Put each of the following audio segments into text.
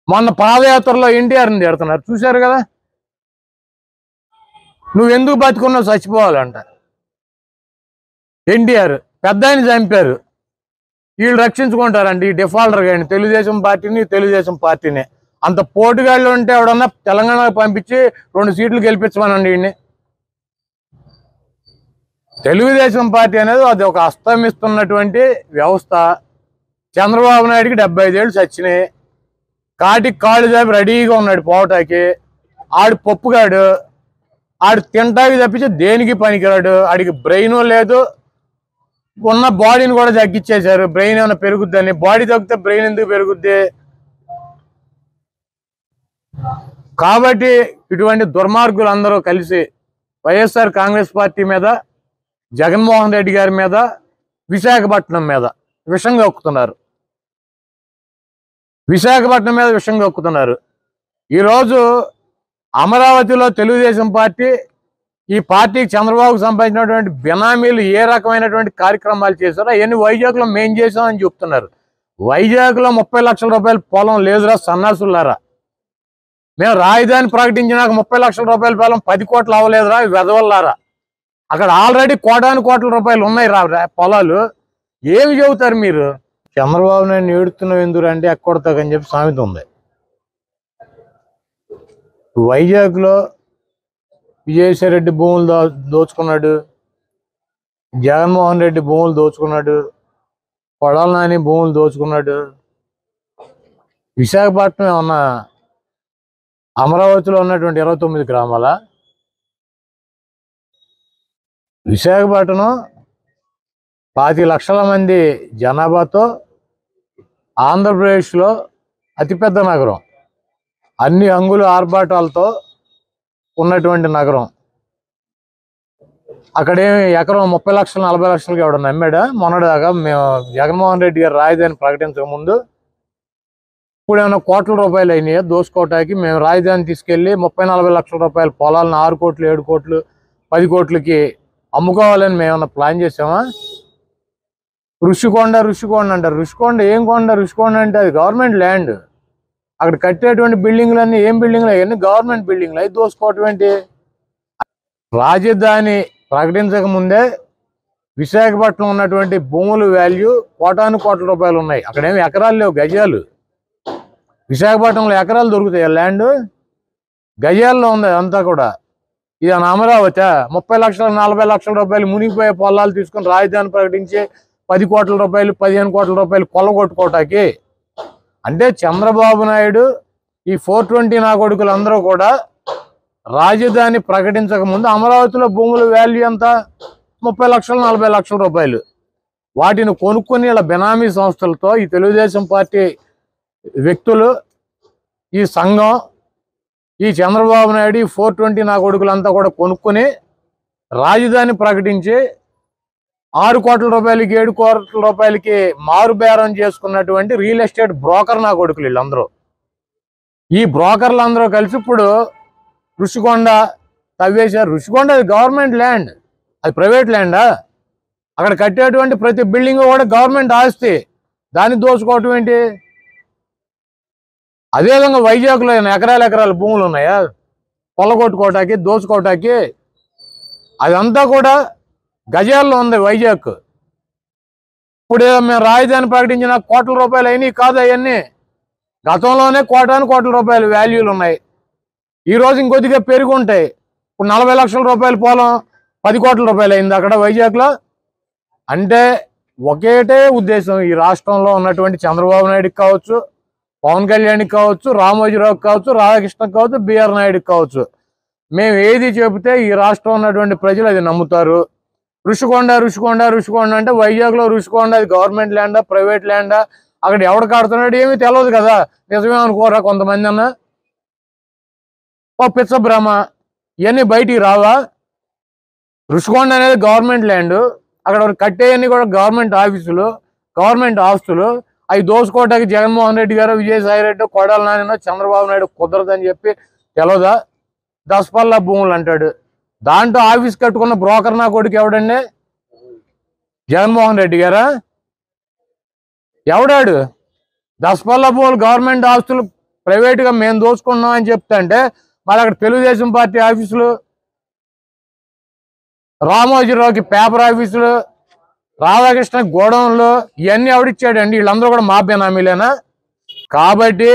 మొన్న పాదయాత్రలో ఎన్టీఆర్ని తిడుతున్నారు చూశారు కదా నువ్వు ఎందుకు బతుకున్నావు చచ్చిపోవాలంట ఎన్టీఆర్ పెద్ద ఆయన చంపారు వీళ్ళు రక్షించుకుంటారండి ఈ డిఫాల్టర్ కానీ తెలుగుదేశం పార్టీని తెలుగుదేశం పార్టీని అంత పోటుగాళ్ళు ఉంటే ఎవడన్నా తెలంగాణకు పంపించి రెండు సీట్లు గెలిపించమనండి వీడిని తెలుగుదేశం పార్టీ అనేది అది ఒక అస్తమిస్తున్నటువంటి వ్యవస్థ చంద్రబాబు నాయుడికి డెబ్బై ఐదేళ్ళు చచ్చినాయి కాటికి కాళ్ళు చాపి రెడీగా ఉన్నాడు పోవటానికి ఆడు పప్పుగాడు ఆడు తింటాకి తప్పించి దేనికి పనికిరాడు ఆడికి బ్రెయిన్ లేదు ఉన్న బాడీని కూడా తగ్గించేశారు బ్రెయిన్ ఏమైనా పెరుగుద్దని బాడీ తగ్గితే బ్రెయిన్ ఎందుకు పెరుగుద్ది కాబట్టి ఇటువంటి దుర్మార్గులు అందరూ కలిసి వైఎస్ఆర్ కాంగ్రెస్ పార్టీ మీద జగన్మోహన్ రెడ్డి గారి మీద విశాఖపట్నం మీద విషం కక్కుతున్నారు విశాఖపట్నం మీద విషం కక్కుతున్నారు ఈరోజు అమరావతిలో తెలుగుదేశం పార్టీ ఈ పార్టీకి చంద్రబాబుకు సంబంధించినటువంటి బినామీలు ఏ రకమైనటువంటి కార్యక్రమాలు చేశారో అవన్నీ వైజాగ్లో మేం చేసామని చెప్తున్నారు వైజాగ్లో ముప్పై లక్షల రూపాయల పొలం లేదురా సన్నాసులారా మేము రాజధాని ప్రకటించినాక ముప్పై లక్షల రూపాయల పొలం పది కోట్లు అవ్వలేదురా వెదవల్లారా అక్కడ ఆల్రెడీ కోటాను కోట్ల రూపాయలు ఉన్నాయి రా రా- పొలాలు ఏమి చెబుతారు మీరు చంద్రబాబు నాయుడు ఏడుతున్నావు ఎందుకు అంటే ఎక్కొడతాకని చెప్పి సామెత ఉంది వైజాగ్లో విజయసాయి రెడ్డి భూములు దో దోచుకున్నాడు జగన్మోహన్ రెడ్డి భూములు దోచుకున్నాడు కొడాల నాని భూములు దోచుకున్నాడు విశాఖపట్నం ఏమన్నా అమరావతిలో ఉన్నటువంటి ఇరవై తొమ్మిది గ్రామాల విశాఖపట్నం పాతి లక్షల మంది జనాభాతో ఆంధ్రప్రదేశ్లో అతిపెద్ద నగరం అన్ని అంగులు ఆర్భాటాలతో ఉన్నటువంటి నగరం అక్కడేమి ఎకరం ముప్పై లక్షలు నలభై లక్షలకి ఎవడన్నా నమ్మాడా మొన్నటిదాకా మేము జగన్మోహన్ రెడ్డి గారు రాజధాని ప్రకటించక ముందు ఇప్పుడు ఏమైనా కోట్ల రూపాయలు అయినాయి దోసుకోవటానికి మేము రాజధాని తీసుకెళ్లి ముప్పై నలభై లక్షల రూపాయల పొలాలను ఆరు కోట్లు ఏడు కోట్లు పది కోట్లకి అమ్ముకోవాలని మేము ఏమన్నా ప్లాన్ చేసామా ఋషికొండ ఋషికొండ అంటారు ఋషికొండ ఏం కొండ ఋషికొండ అంటే అది గవర్నమెంట్ ల్యాండ్ అక్కడ కట్టేటువంటి బిల్డింగ్లు అన్ని ఏం బిల్డింగ్లు అవన్నీ గవర్నమెంట్ బిల్డింగ్లు అవి దోసుకోవటం ఏంటి రాజధాని ప్రకటించక ముందే విశాఖపట్నం ఉన్నటువంటి భూముల వాల్యూ కోటాను కోట్ల రూపాయలు ఉన్నాయి అక్కడేమి ఎకరాలు లేవు గజాలు విశాఖపట్నంలో ఎకరాలు దొరుకుతాయి ల్యాండ్ గజాల్లో ఉంది అంతా కూడా ఇది మన అమరావతి ముప్పై లక్షల నలభై లక్షల రూపాయలు మునిగిపోయే పొలాలు తీసుకొని రాజధాని ప్రకటించి పది కోట్ల రూపాయలు పదిహేను కోట్ల రూపాయలు కొల్లగొట్టుకోవటానికి అంటే చంద్రబాబు నాయుడు ఈ ఫోర్ ట్వంటీ నా కొడుకులు అందరూ కూడా రాజధాని ప్రకటించక ముందు అమరావతిలో భూముల వాల్యూ ఎంత ముప్పై లక్షలు నలభై లక్షల రూపాయలు వాటిని కొనుక్కొని ఇలా బెనామీ సంస్థలతో ఈ తెలుగుదేశం పార్టీ వ్యక్తులు ఈ సంఘం ఈ చంద్రబాబు నాయుడు ఈ ఫోర్ ట్వంటీ నా కొడుకులంతా కూడా కొనుక్కొని రాజధాని ప్రకటించి ఆరు కోట్ల రూపాయలకి ఏడు కోట్ల రూపాయలకి మారు బేరం చేసుకున్నటువంటి రియల్ ఎస్టేట్ బ్రోకర్ నా కొడుకులు వీళ్ళందరూ ఈ బ్రోకర్లు అందరూ కలిసి ఇప్పుడు ఋషికొండ తవ్వేశారు ఋషికొండ అది గవర్నమెంట్ ల్యాండ్ అది ప్రైవేట్ ల్యాండా అక్కడ కట్టేటువంటి ప్రతి బిల్డింగ్ కూడా గవర్నమెంట్ ఆస్తి దాన్ని దోచుకోవటం ఏంటి అదేవిధంగా వైజాగ్లో ఏమైనా ఎకరాల ఎకరాల భూములు ఉన్నాయా కొల్లగొట్టుకోవటానికి దోచుకోవటానికి అదంతా కూడా గజాల్లో ఉంది వైజాగ్ ఇప్పుడు ఏదో మేము రాజధాని ప్రకటించిన కోట్ల రూపాయలు అయినాయి కాదు అవన్నీ గతంలోనే కోటాను కోట్ల రూపాయలు వాల్యూలు ఉన్నాయి ఈ రోజు ఇంకొద్దిగా పెరిగి ఉంటాయి ఇప్పుడు నలభై లక్షల రూపాయల పొలం పది కోట్ల రూపాయలు అయింది అక్కడ వైజాగ్లో అంటే ఒకేటే ఉద్దేశం ఈ రాష్ట్రంలో ఉన్నటువంటి చంద్రబాబు నాయుడుకి కావచ్చు పవన్ కళ్యాణ్కి కావచ్చు రామోజీరావుకి కావచ్చు రాధాకృష్ణకి కావచ్చు బిఆర్ నాయుడుకి కావచ్చు మేము ఏది చెబితే ఈ రాష్ట్రంలో ఉన్నటువంటి ప్రజలు అది నమ్ముతారు ఋషికొండ ఋషికొండ ఋషికొండ అంటే వైజాగ్లో ఋషికొండ అది గవర్నమెంట్ ల్యాండా ప్రైవేట్ ల్యాండా అక్కడ ఎవడు కడుతున్నాడు ఏమీ తెలియదు కదా నిజమే అనుకోరా కొంతమంది అన్న ఓ పిచ్చ భ్రమ ఇవన్నీ బయటికి రావా ఋషికొండ అనేది గవర్నమెంట్ ల్యాండ్ అక్కడ కట్టేయన్నీ కూడా గవర్నమెంట్ ఆఫీసులు గవర్నమెంట్ ఆస్తులు అవి దోసుకోవటానికి జగన్మోహన్ రెడ్డి గారు విజయసాయి రెడ్డి కొడాల నాయన చంద్రబాబు నాయుడు కుదరదని చెప్పి తెలవదా దసపల్లా భూములు అంటాడు దాంట్లో ఆఫీస్ కట్టుకున్న బ్రోకర్ నా కొడుకు ఎవడండి జగన్మోహన్ రెడ్డి గారా ఎవడాడు దసపల్లా భూములు గవర్నమెంట్ ఆస్తులు ప్రైవేట్గా మేము దోచుకున్నాం అని చెప్తుంటే మరి అక్కడ తెలుగుదేశం పార్టీ ఆఫీసులు రామోజీరావుకి పేపర్ ఆఫీసులు రాధాకృష్ణ గోడౌన్లు ఇవన్నీ ఎవడిచ్చాడండి వీళ్ళందరూ కూడా మా బెనామీలేనా కాబట్టి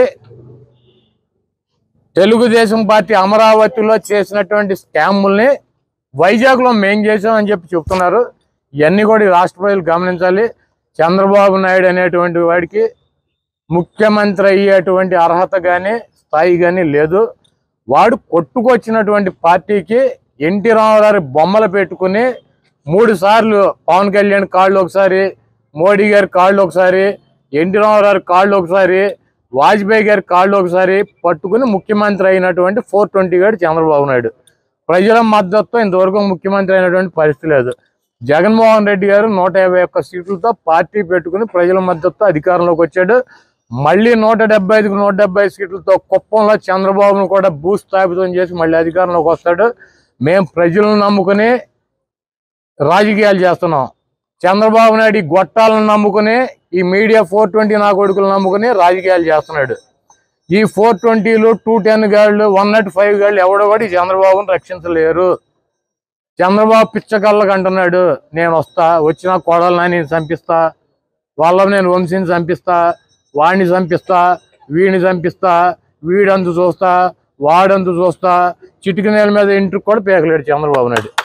తెలుగుదేశం పార్టీ అమరావతిలో చేసినటువంటి స్కాముల్ని వైజాగ్లో మేం చేసామని చెప్పి చెప్తున్నారు ఇవన్నీ కూడా ఈ రాష్ట్ర ప్రజలు గమనించాలి చంద్రబాబు నాయుడు అనేటువంటి వాడికి ముఖ్యమంత్రి అయ్యేటువంటి అర్హత కానీ స్థాయి కానీ లేదు వాడు కొట్టుకొచ్చినటువంటి పార్టీకి ఎన్టీ రామారావు బొమ్మలు పెట్టుకుని మూడు సార్లు పవన్ కళ్యాణ్ కాళ్ళు ఒకసారి మోడీ గారి కాళ్ళు ఒకసారి ఎన్టీ రామారావు కాళ్ళు ఒకసారి వాజ్పేయి గారి కాళ్ళు ఒకసారి పట్టుకుని ముఖ్యమంత్రి అయినటువంటి ఫోర్ ట్వంటీ గారు చంద్రబాబు నాయుడు ప్రజల మద్దతుతో ఇంతవరకు ముఖ్యమంత్రి అయినటువంటి పరిస్థితి లేదు జగన్మోహన్ రెడ్డి గారు నూట యాభై ఒక్క సీట్లతో పార్టీ పెట్టుకుని ప్రజల మద్దతుతో అధికారంలోకి వచ్చాడు మళ్ళీ నూట డెబ్బై ఐదుకు నూట డెబ్బై ఐదు సీట్లతో కుప్పంలో చంద్రబాబును కూడా భూస్థాపితం చేసి మళ్ళీ అధికారంలోకి వస్తాడు మేము ప్రజలను నమ్ముకుని రాజకీయాలు చేస్తున్నాం చంద్రబాబు నాయుడు ఈ గొట్టాలను నమ్ముకుని ఈ మీడియా ఫోర్ ట్వంటీ నా కొడుకులు నమ్ముకుని రాజకీయాలు చేస్తున్నాడు ఈ ఫోర్ ట్వంటీలు టూ టెన్ గాళ్ళు వన్ నాట్ ఫైవ్ గాళ్ళు ఎవడో కూడా ఈ చంద్రబాబుని రక్షించలేరు చంద్రబాబు పిచ్చకళ్ళకు అంటున్నాడు నేను వస్తా వచ్చిన కోడల్ని నేను చంపిస్తా వాళ్ళ నేను వంశీని చంపిస్తా వాడిని చంపిస్తా వీడిని చంపిస్తా వీడంతు చూస్తా వాడంతు చూస్తా చిటికి నేల మీద ఇంటికి కూడా పేకలేడు చంద్రబాబు నాయుడు